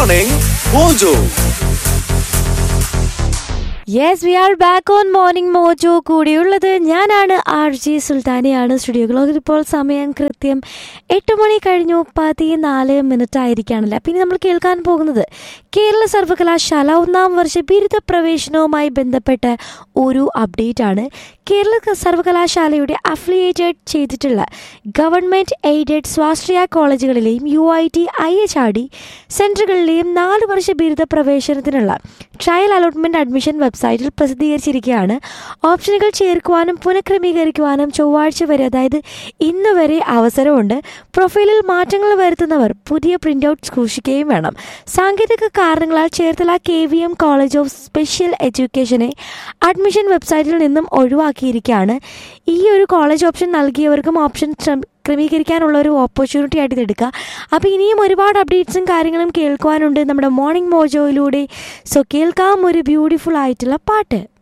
Morning Mojo. Yes we are back on morning Mojo കൂടിയുള്ളത് ഞാനാണ് R G സുൽത്താനയാണ് സ്റ്റുഡിയോകളിൽ ഇപ്പോൾ സമയം കൃത്യം എട്ട് മണി കഴിഞ്ഞു പതിനാല് മിനിറ്റ് ആയിരിക്കുകയാണല്ലേ പിന്നെ നമ്മൾ കേൾക്കാൻ പോകുന്നത് കേരള സർവകലാശാല ഒന്നാം വർഷ ബിരുദ പ്രവേശനവുമായി ബന്ധപ്പെട്ട ഒരു അപ്ഡേറ്റ് ആണ് കേരള സർവകലാശാലയുടെ അഫിലിയേറ്റഡ് ചെയ്തിട്ടുള്ള ഗവൺമെൻറ് എയ്ഡഡ് സ്വാശ്രയ കോളേജുകളിലെയും U I T I H R D സെൻറ്ററുകളിലെയും നാല് വർഷ ബിരുദ പ്രവേശനത്തിനുള്ള ട്രയൽ അലോട്ട്മെൻറ്റ് അഡ്മിഷൻ വെബ്സൈറ്റിൽ പ്രസിദ്ധീകരിച്ചിരിക്കുകയാണ് ഓപ്ഷനുകൾ ചേർക്കുവാനും പുനഃക്രമീകരിക്കുവാനും ചൊവ്വാഴ്ച വരെ അതായത് ഇന്ന് വരെ അവസരമുണ്ട് പ്രൊഫൈലിൽ മാറ്റങ്ങൾ വരുത്തുന്നവർ പുതിയ പ്രിൻ്റ് ഔട്ട് സൂക്ഷിക്കുകയും വേണം സാങ്കേതിക കാരണങ്ങളാൽ Cherthala K V M college of special എഡ്യൂക്കേഷനെ അഡ്മിഷൻ വെബ്സൈറ്റിൽ നിന്നും ഒഴിവാക്കിയിരിക്കുകയാണ് ഈ ഒരു കോളേജ് ഓപ്ഷൻ നൽകിയവർക്കും ഓപ്ഷൻ ശ്രമ- ക്രമീകരിക്കാനുള്ള ഒരു ഓപ്പർച്യൂണിറ്റി ആയിട്ട് ഇതെടുക്കുക അപ്പോൾ ഇനിയും ഒരുപാട് അപ്ഡേറ്റ്സും കാര്യങ്ങളും കേൾക്കുവാനുണ്ട് നമ്മുടെ മോർണിംഗ് മോജോയിലൂടെ സോ കേൾക്കാം ഒരു ബ്യൂട്ടിഫുൾ ആയിട്ടുള്ള പാട്ട്